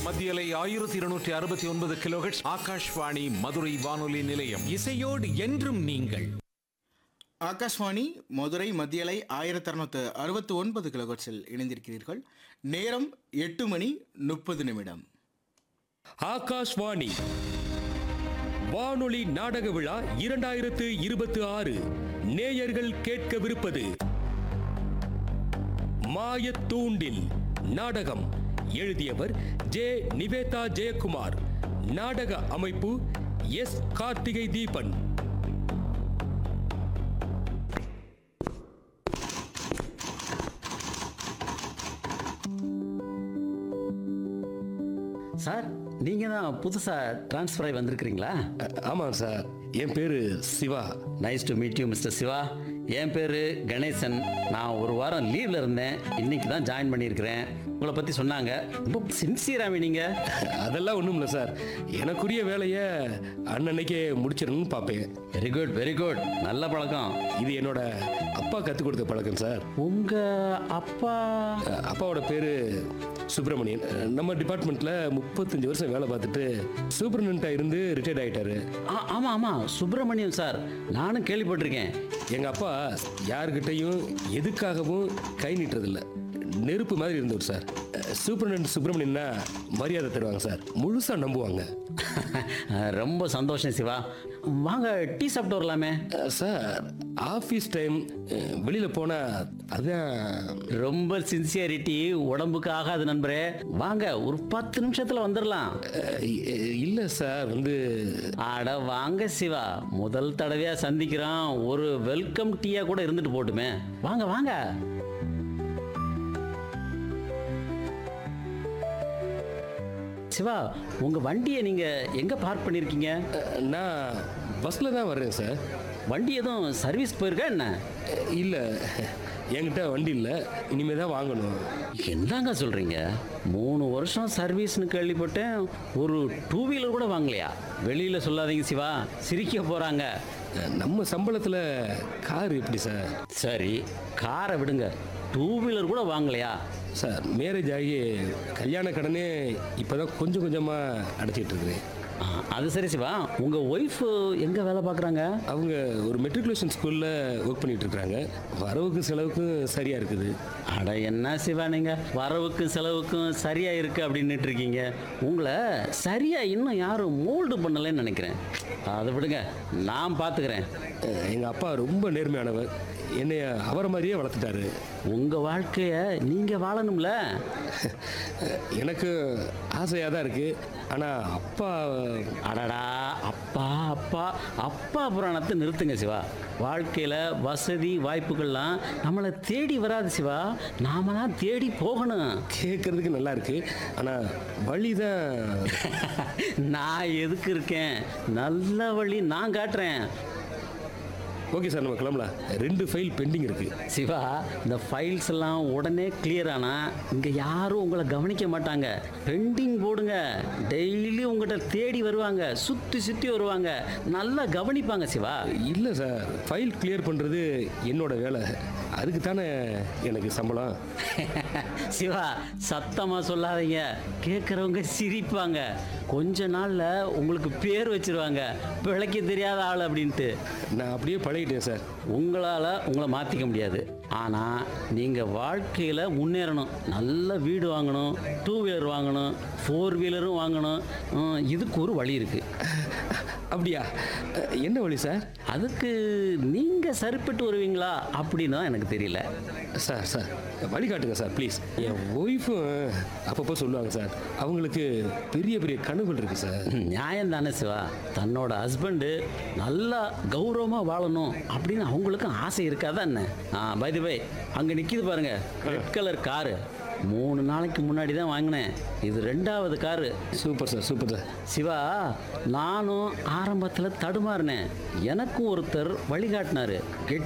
மத்தியலை ஆயிரத்தி இருநூற்றி அறுபத்தி ஒன்பது கிலோஹெட்ஸ் ஆகாஷ்வாணி மதுரை வானொலி நிலையம் இசையோடு என்றும் நீங்கள் ஆகாஷ்வாணி மதுரை மத்தியலை ஆயிரத்தி அறுநூத்து அறுபத்தி ஒன்பது கிலோகட்ஸில் இணைந்திருக்கிறீர்கள் நேரம் எட்டு மணி முப்பது நிமிடம் ஆகாஷ்வாணி வானொலி நாடக விழா இரண்டாயிரத்து இருபத்தி ஆறு நேயர்கள் கேட்கவிருப்பது மாயத்தூண்டில் நாடகம் எழுதியவர் ஜே நிவேதா ஜெயக்குமார் நாடக அமைப்பு எஸ் கார்த்திகை தீபன் சார் நீங்கள் தான் புதுசாக ட்ரான்ஸ்ஃபர் ஆகி வந்திருக்கிறீங்களா ஆமாம் சார் என் பேரு Siva nice to meet you mister Siva என் பேர் கணேசன் நான் ஒரு வாரம் லீவில் இருந்தேன் இன்னைக்கு தான் ஜாயின் பண்ணியிருக்கிறேன் உங்களை பற்றி சொன்னாங்க ரொம்ப சின்சியராக நீங்கள் அதெல்லாம் ஒன்றும் இல்லை சார் எனக்குரிய வேலையை அன்னன்னைக்கே முடிச்சிடணும்னு பார்ப்பேன் வெரி குட் வெரி குட் நல்ல பழக்கம் இது என்னோட அப்பா கற்றுக் கொடுத்த பழக்கம் சார் உங்கள் அப்பா அஹ் அப்பாவோட பேரு சுப்பிரமணியன் அஹ் நம்ம டிபார்ட்மெண்ட்ல முப்பத்தஞ்சு வருஷம் வேலை பார்த்துட்டு சூப்பரண்டா இருந்து ரிட்டையர்ட் ஆயிட்டாரு ஆ ஆமாம் ஆமாம் சுப்பிரமணியம் சார் நானும் கேள்விப்பட்டிருக்கேன் எங்க அப்பா யாருக்கிட்டையும் எதுக்காகவும் கை நீட்டுறதில்ல நெருப்பு மாதிரி இருந்தவர் சார் சூப்பரண்ட் சுப்பிரமணியன்னா மரியாதை தருவாங்க சார் முழுசா நம்புவாங்க ரொம்ப சந்தோஷம் சிவா வாங்க டீ சாப்பிட்டு வரலாமே அஹ் சார் ஆஃபீஸ் டைம் வெளியில் போனால் அதான் ரொம்ப சின்சியரிட்டி உடம்புக்கு ஆகாது நண்பரே வாங்க ஒரு பத்து நிமிஷத்துல வந்துடலாம் அஹ் இ- இல்லை சார் வந்து அட வாங்க சிவா முதல் தடவையா சந்திக்கிறோம் ஒரு வெல்கம் டீயா கூட இருந்துட்டு போட்டுமே வாங்க வாங்க சிவா உங்க வண்டியை நீங்க எங்க பார்க் பண்ணிருக்கீங்க அஹ் நான் பஸ்ஸில் தான் வர்றேன் சார் வண்டி எதுவும் சர்வீஸ் போயிருக்கா என்ன இல்லை என்கிட்ட வண்டி இல்லை இனிமேல் தான் வாங்கணும் என்னங்க சொல்றீங்க மூணு வருஷம் சர்வீஸ்னு கேள்விப்பட்டேன் ஒரு டூ வீலர் கூட வாங்கலையா வெளியில சொல்லாதீங்க சிவா சிரிக்க போறாங்க நம்ம சம்பளத்தில் கார் எப்படி சார் சரி காரை விடுங்க டூ வீலர் கூட வாங்கலையா சார் மேரேஜ் ஆகி கல்யாண கடனே இப்போ தான் கொஞ்சம் கொஞ்சமாக அடைச்சிட்டு இருக்கிறேன் ஆ, அது சரி சிவா உங்க ஒய்ஃப் எங்க வேலை பார்க்குறாங்க அவங்க ஒரு மெட்ரிகுலேஷன் ஸ்கூலில் ஒர்க் பண்ணிட்டு இருக்காங்க வரவுக்கும் செலவுக்கும் சரியாக இருக்குது அட என்ன சிவா நீங்க வரவுக்கும் செலவுக்கும் சரியா இருக்கு அப்படின்னுட்டு இருக்கீங்க உங்களை சரியா இன்னும் யாரும் மோல்டு பண்ணலைன்னு நினைக்கிறேன் அதை விடுங்க நான் பார்த்துக்கிறேன் எங்கள் அப்பா ரொம்ப நேர்மையானவர் என்னைய அவரை மாதிரியே வளர்த்துட்டாரு உங்க வாழ்க்கைய நீங்க வாழணும்ல எனக்கு ஆசையாக தான் இருக்குது ஆனால் அப்பா அடடா அப்பா அப்பா அப்பா புராணத்தை நிறுத்துங்க சிவா வாழ்க்கையில வசதி வாய்ப்புகள்லாம் நம்மளை தேடி வராது சிவா நாம தான் தேடி போகணும் கேட்குறதுக்கு நல்லா இருக்கு ஆனால் வழி தான் நான் எதுக்கு இருக்கேன் நல்ல வழி நான் காட்டுறேன் ஓகே சார் நம்ம கிளம்பலாம் ரெண்டு ஃபைல் பெண்டிங் இருக்குது சிவா இந்த ஃபைல்ஸ் எல்லாம் உடனே கிளியர் ஆனா இங்க யாரும் உங்களை கவனிக்க மாட்டாங்க பெண்டிங் போடுங்க டெய்லி உங்கள்கிட்ட தேடி வருவாங்க சுத்தி சுத்தி வருவாங்க நல்லா கவனிப்பாங்க சிவா இல்லை சார் ஃபைல் கிளியர் பண்ணுறது என்னோட வேலை அதுக்கு தானே எனக்கு சம்பளம் சிவா சத்தமா சொல்லாதீங்க கேட்குறவங்க சிரிப்பாங்க கொஞ்ச நாள்ல உங்களுக்கு பேர் வச்சிருவாங்க பிழைக்க தெரியாத ஆள் அப்படின்ட்டு நான் அப்படியே பழகிட்டேன் சார் உங்களால் உங்களை மாற்றிக்க முடியாது ஆனால் நீங்கள் வாழ்க்கையில் முன்னேறணும் நல்ல வீடு வாங்கணும் டூ வீலர் வாங்கணும் ஃபோர் வீலரும் வாங்கணும் ஹம், இதுக்கு ஒரு வழி இருக்குது அப்படியா அஹ், என்ன வழி சார் அதுக்கு நீங்கள் சரிப்பட்டு வருவீங்களா அப்படின்னு தான் எனக்கு தெரியல சார் சார் வழி காட்டுங்க சார் ப்ளீஸ் என் ஒய்ஃபும் அப்பப்போ சொல்லுவாங்க சார் அவங்களுக்கு பெரிய பெரிய கனவுகள் இருக்குது சார் நியாயம் தானே சிவா தன்னோட ஹஸ்பண்டு நல்லா கௌரவமாக வாழணும் அப்படின்னு அவங்களுக்கும் ஆசை இருக்காதா என்ன ஆ பை தி பை அங்கே நிற்கிது பாருங்க ரெட் கலர் காரு மூணு நாளைக்கு முன்னாடி தான் வாங்கினேன் இது ரெண்டாவது car super sir super sir Siva நானும் ஆரம்பத்தில் தடுமாறினேன் எனக்கும் ஒருத்தர் வழிகாட்டினாரு